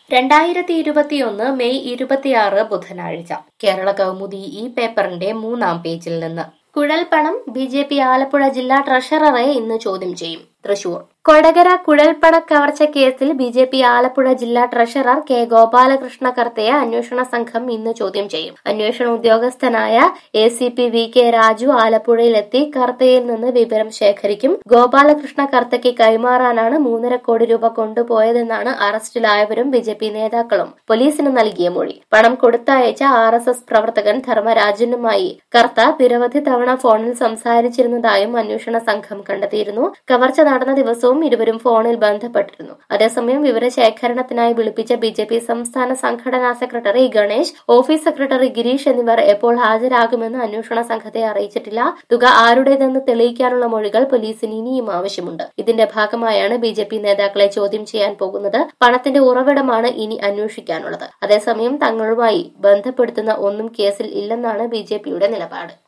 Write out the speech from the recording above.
രണ്ടായിരത്തി ഇരുപത്തിയൊന്ന് മെയ് ഇരുപത്തിയാറ് ബുധനാഴ്ച കേരള കൗമുദി ഈ പേപ്പറിന്റെ മൂന്നാം പേജിൽ നിന്ന് കുഴൽപ്പണം ബി ജെ പി ആലപ്പുഴ ജില്ലാ ട്രഷററെ ഇന്ന് ചോദ്യം ചെയ്യും തൃശൂർ കൊടകര കുഴൽപ്പണ കവർച്ച കേസിൽ ബി ജെ പി ആലപ്പുഴ ജില്ലാ ട്രഷറർ കെ ഗോപാലകൃഷ്ണ കർത്തയെ അന്വേഷണ സംഘം ഇന്ന് ചോദ്യം ചെയ്യും അന്വേഷണ ഉദ്യോഗസ്ഥനായ A C P V K Raju ആലപ്പുഴയിലെത്തി കർത്തയിൽ നിന്ന് വിവരം ശേഖരിക്കും ഗോപാലകൃഷ്ണ കർത്തയ്ക്ക് കൈമാറാനാണ് മൂന്നര കോടി രൂപ കൊണ്ടുപോയതെന്നാണ് അറസ്റ്റിലായവരും ബി ജെ പി നേതാക്കളും പോലീസിന് നൽകിയ മൊഴി പണം കൊടുത്തയച്ച ആർ എസ് എസ് പ്രവർത്തകൻ ധർമ്മരാജനുമായി കർത്ത നിരവധി തവണ ഫോണിൽ സംസാരിച്ചിരുന്നതായും അന്വേഷണ സംഘം കണ്ടെത്തിയിരുന്നു കവർച്ച നടന്ന ദിവസവും ഇരുവരും ഫോണിൽ ബന്ധപ്പെട്ടിരുന്നു അതേസമയം വിവരശേഖരണത്തിനായി വിളിപ്പിച്ച ബി ജെ പി സംസ്ഥാന സംഘടനാ secretary Ganesh office secretary Girish എന്നിവർ എപ്പോൾ ഹാജരാകുമെന്ന് അന്വേഷണ സംഘത്തെ അറിയിച്ചിട്ടില്ല തുക ആരുടേതെന്ന് തെളിയിക്കാനുള്ള മൊഴികൾ പോലീസിന് ഇനിയും ആവശ്യമുണ്ട് ഇതിന്റെ ഭാഗമായാണ് ബി ജെ പി നേതാക്കളെ ചോദ്യം ചെയ്യാൻ പോകുന്നത് പണത്തിന്റെ ഉറവിടമാണ് ഇനി അന്വേഷിക്കാനുള്ളത് അതേസമയം തങ്ങളുമായി ബന്ധപ്പെടുത്തുന്ന ഒന്നും കേസിൽ ഇല്ലെന്നാണ് ബി നിലപാട്